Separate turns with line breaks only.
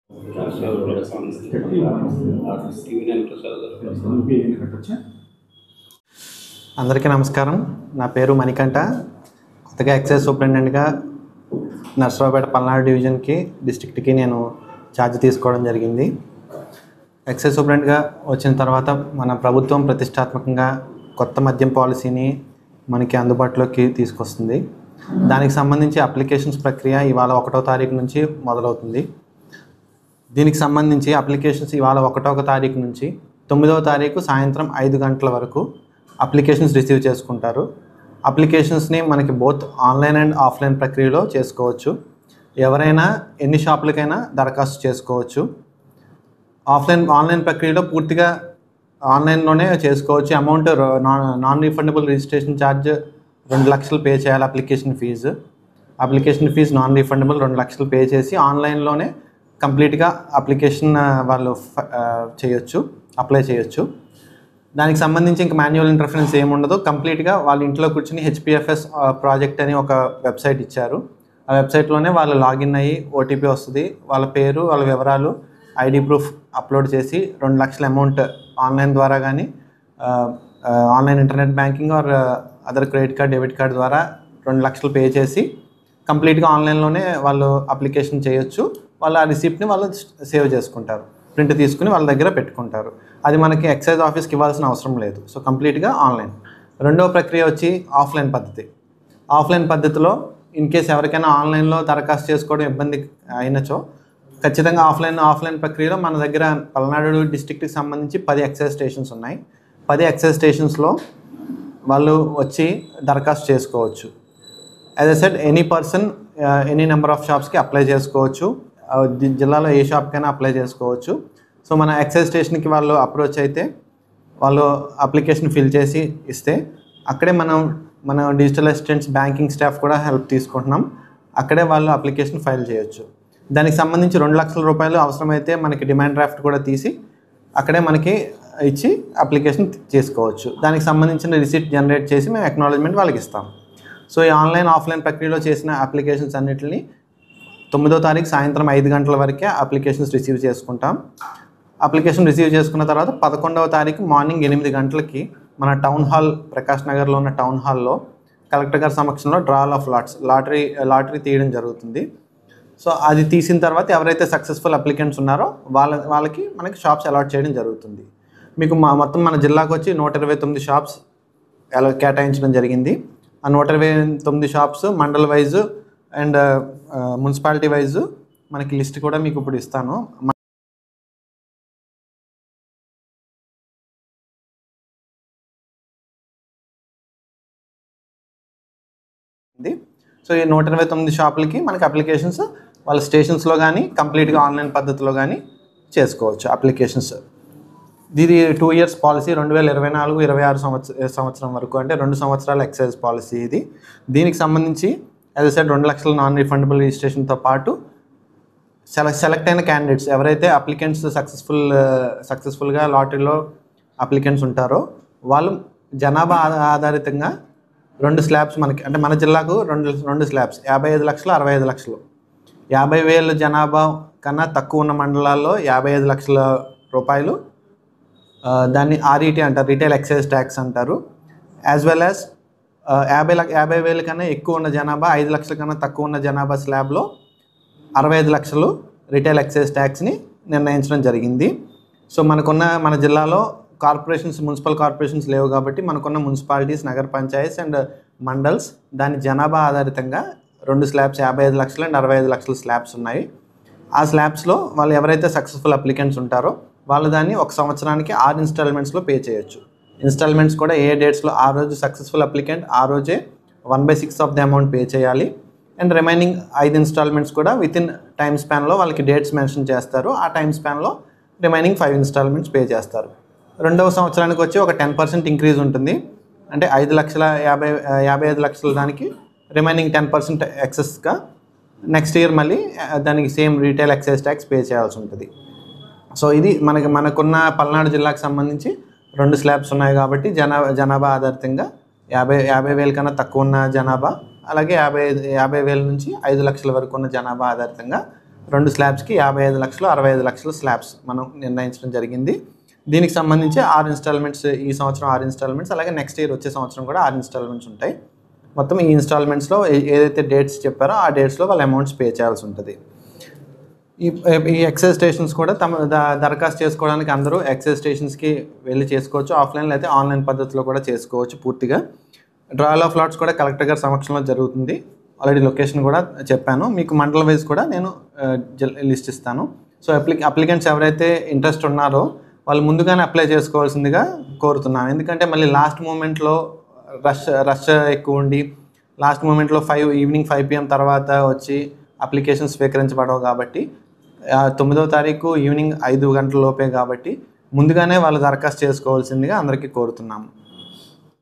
అందరికీ నమస్కారం నా పేరు మణికంఠ కొత్తగా ఎక్సైజ్ సూపరింటెండెంట్గా నర్సరావుపేట పల్నాడు డివిజన్కి డిస్ట్రిక్ట్కి నేను ఛార్జ్ తీసుకోవడం జరిగింది ఎక్సైజ్ సూపరింటెండెంట్గా వచ్చిన తర్వాత మన ప్రభుత్వం ప్రతిష్టాత్మకంగా కొత్త మద్యం పాలసీని మనకి అందుబాటులోకి తీసుకొస్తుంది దానికి సంబంధించి అప్లికేషన్స్ ప్రక్రియ ఇవాళ ఒకటో తారీఖు నుంచి మొదలవుతుంది దీనికి సంబంధించి అప్లికేషన్స్ ఇవాళ ఒకటో తారీఖు నుంచి తొమ్మిదవ తారీఖు సాయంత్రం ఐదు గంటల వరకు అప్లికేషన్స్ రిసీవ్ చేసుకుంటారు అప్లికేషన్స్ని మనకి బోత్ ఆన్లైన్ అండ్ ఆఫ్లైన్ ప్రక్రియలో చేసుకోవచ్చు ఎవరైనా ఎన్ని షాపులకైనా దరఖాస్తు చేసుకోవచ్చు ఆఫ్లైన్ ఆన్లైన్ ప్రక్రియలో పూర్తిగా ఆన్లైన్లోనే చేసుకోవచ్చు amount non refundable registration charge రెండు లక్షలు పే చేయాలి application fee application fee non refundable రెండు లక్షలు పే చేసి ఆన్లైన్లోనే కంప్లీట్గా అప్లికేషన్ ఆ, వాళ్ళు ఫ- ఆ, చేయొచ్చు అప్లై చేయొచ్చు దానికి సంబంధించి ఇంక మాన్యువల్ ఇంటర్ఫరెన్స్ ఏముండదు కంప్లీట్గా వాళ్ళ ఇంట్లో కూర్చుని హెచ్పిఎఫ్ఎస్ ప్రాజెక్ట్ అని ఒక వెబ్సైట్ ఇచ్చారు ఆ వెబ్సైట్లోనే వాళ్ళు లాగిన్ అయ్యి ఓటీపీ వస్తుంది వాళ్ళ పేరు వాళ్ళ వివరాలు ఐడి ప్రూఫ్ అప్లోడ్ చేసి రెండు లక్షల అమౌంట్ ఆన్లైన్ ద్వారా కానీ online internet banking or other credit card debit card ద్వారా రెండు లక్షలు పే చేసి కంప్లీట్గా ఆన్లైన్లోనే వాళ్ళు అప్లికేషన్ చేయొచ్చు వాళ్ళు ఆ రిసిప్ట్ని వాళ్ళు సేవ్ చేసుకుంటారు ప్రింట్ తీసుకుని వాళ్ళ దగ్గర పెట్టుకుంటారు అది మనకి ఎక్సైజ్ ఆఫీస్కి ఇవ్వాల్సిన అవసరం లేదు సో కంప్లీట్గా ఆన్లైన్ రెండవ ప్రక్రియ వచ్చి ఆఫ్లైన్ పద్ధతి ఆఫ్లైన్ పద్ధతిలో ఇన్ కేస్ ఎవరికైనా ఆన్లైన్లో దరఖాస్తు చేసుకోవడం ఇబ్బంది అయినచో ఖచ్చితంగా ఆఫ్లైన్ ఆఫ్లైన్ ప్రక్రియలో మన దగ్గర పల్నాడు డిస్టిక్ట్కి సంబంధించి పది ఎక్సైజ్ స్టేషన్స్ ఉన్నాయి పది ఎక్సైజ్ స్టేషన్స్లో వాళ్ళు వచ్చి దరఖాస్తు చేసుకోవచ్చు as a set any person any number of షాప్స్కి అప్లై చేసుకోవచ్చు ఆ, జి- జిల్లాలో ఏ షాప్కైనా అప్లై చేసుకోవచ్చు సో మన ఎక్సైజ్ స్టేషన్కి వాళ్ళు అప్రోచ్ అయితే వాళ్ళు అప్లికేషన్ ఫిల్ చేసి ఇస్తే అక్కడే మనం మన డిజిటల్ అసిస్టెంట్స్ బ్యాంకింగ్ స్టాఫ్ కూడా హెల్ప్ తీసుకుంటున్నాం అక్కడే వాళ్ళు అప్లికేషన్ ఫైల్ చేయొచ్చు దానికి సంబంధించి రెండు లక్షల రూపాయలు అవసరమైతే మనకి డిమాండ్ డ్రాఫ్ట్ కూడా తీసి అక్కడే మనకి ఇచ్చి అప్లికేషన్ చేసుకోవచ్చు దానికి సంబంధించిన రిసిప్ట్ జనరేట్ చేసి మేము అక్నాలజ్మెంట్ వాళ్ళకి ఇస్తాం సో ఈ ఆన్లైన్ ఆఫ్లైన్ ప్రక్రియలో చేసిన అప్లికేషన్స్ అన్నిటిని తొమ్మిదో తారీఖు సాయంత్రం ఐదు గంటల వరకే అప్లికేషన్స్ రిసీవ్ చేసుకుంటాం అప్లికేషన్ రిసీవ్ చేసుకున్న తర్వాత పదకొండవ తారీఖు మార్నింగ్ ఎనిమిది గంటలకి మన టౌన్ హాల్ ప్రకాష్ నగర్లో ఉన్న టౌన్ హాల్లో కలెక్టర్ గారి సమక్షంలో drawal of lots lottery lottery తీయడం జరుగుతుంది సో అది తీసిన తర్వాత ఎవరైతే సక్సెస్ఫుల్ అప్లికెంట్స్ ఉన్నారో వాళ్ళ వాళ్ళకి మనకి షాప్స్ అలాట్ చేయడం జరుగుతుంది మీకు మా మొత్తం మన జిల్లాకు వచ్చి నూట ఇరవై తొమ్మిది షాప్స్ ఎలా కేటాయించడం జరిగింది ఆ నూట ఇరవై తొమ్మిది shops mandal wise and municipality wise మనకి లిస్ట్ కూడా మీకు ఇప్పుడు ఇస్తాను ఉంది సో ఈ నూట ఇరవై తొమ్మిది షాపులకి మనకి అప్లికేషన్స్ వాళ్ళ స్టేషన్స్లో కానీ కంప్లీట్గా ఆన్లైన్ పద్ధతిలో కానీ చేసుకోవచ్చు అప్లికేషన్స్ ఇది టూ ఇయర్స్ పాలసీ రెండు వేల ఇరవై నాలుగు ఇరవై ఆరు సంవత్సర సంవత్సరం వరకు అంటే రెండు సంవత్సరాల ఎక్సైజ్ పాలసీ ఇది దీనికి సంబంధించి యాజ్ సైడ్ రెండు లక్షల నాన్ రిఫండబుల్ రిజిస్ట్రేషన్తో పాటు సెలెక్ట్ సెలెక్ట్ అయిన క్యాండిడేట్స్ ఎవరైతే అప్లికెంట్స్ సక్సెస్ఫుల్ సక్సెస్ఫుల్గా లాటరీలో అప్లికెంట్స్ ఉంటారో వాళ్ళు జనాభా ఆధా- ఆధారితంగా రెండు స్లాబ్స్ మనకి అంటే మన జిల్లాకు రెండు రెండు స్లాబ్స్ యాభై ఐదు లక్షలు అరవై ఐదు లక్షలు యాభై వేల జనాభా కన్నా తక్కువ ఉన్న మండలాల్లో యాభై ఐదు లక్షల రూపాయలు ఆ, దాన్ని ఆర్ఈటీ అంటారు రిటైల్ ఎక్సైజ్ ట్యాక్స్ అంటారు యాజ్ వెల్ యాజ్ యాభై లక్ష యాభై వేల కన్నా ఎక్కువ ఉన్న జనాభా ఐదు లక్షల కన్నా తక్కువ ఉన్న జనాభా స్లాబ్లో అరవై ఐదు లక్షలు రిటైల్ ఎక్సైజ్ ట్యాక్స్ని నిర్ణయించడం జరిగింది సో మనకున్న మన జిల్లాలో కార్పొరేషన్స్ మున్సిపల్ కార్పొరేషన్స్ లేవు కాబట్టి మనకున్న మున్సిపాలిటీస్ నగర పంచాయతీస్ అండ్ మండల్స్ దాని జనాభా ఆధారితంగా రెండు స్లాబ్స్ యాభై ఐదు లక్షలు అండ్ అరవై ఐదు లక్షల స్లాబ్స్ ఉన్నాయి ఆ స్లాబ్స్లో వాళ్ళు ఎవరైతే సక్సెస్ఫుల్ అప్లికెంట్స్ ఉంటారో వాళ్ళు దాన్ని ఒక సంవత్సరానికి ఆరు ఇన్స్టాల్మెంట్స్లో పే చేయొచ్చు ఇన్స్టాల్మెంట్స్ కూడా ఏ డేట్స్లో ఆ రోజు సక్సెస్ఫుల్ అప్లికెంట్ ఆ రోజే one by six of the amount pay చేయాలి అండ్ రిమైనింగ్ ఐదు ఇన్స్టాల్మెంట్స్ కూడా విత్ ఇన్ టైం స్పాన్లో వాళ్ళకి డేట్స్ మెన్షన్ చేస్తారు ఆ టైం స్పాన్లో రిమైనింగ్ ఫైవ్ ఇన్స్టాల్మెంట్స్ పే చేస్తారు రెండవ సంవత్సరానికి వచ్చి ఒక టెన్ పర్సెంట్ ఇంక్రీజ్ ఉంటుంది అంటే ఐదు లక్షల యాభై యాభై ఐదు లక్షల దానికి రిమైనింగ్ టెన్ పర్సెంట్ ఎక్సెస్గా నెక్స్ట్ ఇయర్ మళ్ళీ ఆ, దానికి same retail excise tax pay చేయాల్సి ఉంటుంది సో ఇది మనకి మనకున్న పల్నాడు జిల్లాకు సంబంధించి రెండు స్లాబ్స్ ఉన్నాయి కాబట్టి జనాభా జనాభా ఆధారితంగా యాభై యాభై వేల కన్నా తక్కువ ఉన్న జనాభా అలాగే యాభై ఐదు యాభై వేల నుంచి ఐదు లక్షల వరకు ఉన్న జనాభా ఆధారితంగా రెండు స్లాబ్స్కి యాభై ఐదు లక్షలు అరవై ఐదు లక్షలు స్లాబ్స్ మనం నిర్ణయించడం జరిగింది దీనికి సంబంధించి ఆరు ఇన్స్టాల్మెంట్స్ ఈ సంవత్సరం ఆరు ఇన్స్టాల్మెంట్స్ అలాగే నెక్స్ట్ ఇయర్ వచ్చే సంవత్సరం కూడా ఆరు ఇన్స్టాల్మెంట్స్ ఉంటాయి మొత్తం ఈ ఇన్స్టాల్మెంట్స్లో ఏ- ఏదైతే డేట్స్ చెప్పారో ఆ డేట్స్లో వాళ్ళ అమౌంట్స్ పే చేయాల్సి ఉంటుంది ఈ ఈ ఎక్సైజ్ స్టేషన్స్ కూడా తమ ద- దరఖాస్తు చేసుకోవడానికి అందరూ ఎక్సైజ్ స్టేషన్స్కి వెళ్ళి చేసుకోవచ్చు ఆఫ్లైన్లో అయితే ఆన్లైన్ పద్ధతిలో కూడా చేసుకోవచ్చు పూర్తిగా డ్రాయల్ ఆఫ్ లాట్స్ కూడా కలెక్టర్ గారి సమక్షంలో జరుగుతుంది ఆల్రెడీ లొకేషన్ కూడా చెప్పాను మీకు మండల వైజ్ కూడా నేను లిస్ట్ ఇస్తాను సో అప్లి అప్లికెంట్స్ ఎవరైతే ఇంట్రెస్ట్ ఉన్నారో వాళ్ళు ముందుగానే అప్లై చేసుకోవాల్సిందిగా కోరుతున్నాం ఎందుకంటే మళ్ళీ లాస్ట్ మూమెంట్లో రష్ రష్ ఎక్కువ ఉండి లాస్ట్ మూమెంట్లో ఫైవ్ ఈవినింగ్ ఫైవ్ పిఎం తర్వాత వచ్చి అప్లికేషన్ స్వీకరించబడవు కాబట్టి ఆ, తొమ్మిదవ తారీఖు ఈవినింగ్ ఐదు గంటల లోపే కాబట్టి ముందుగానే వాళ్ళు దరఖాస్తు చేసుకోవాల్సిందిగా అందరికీ కోరుతున్నాము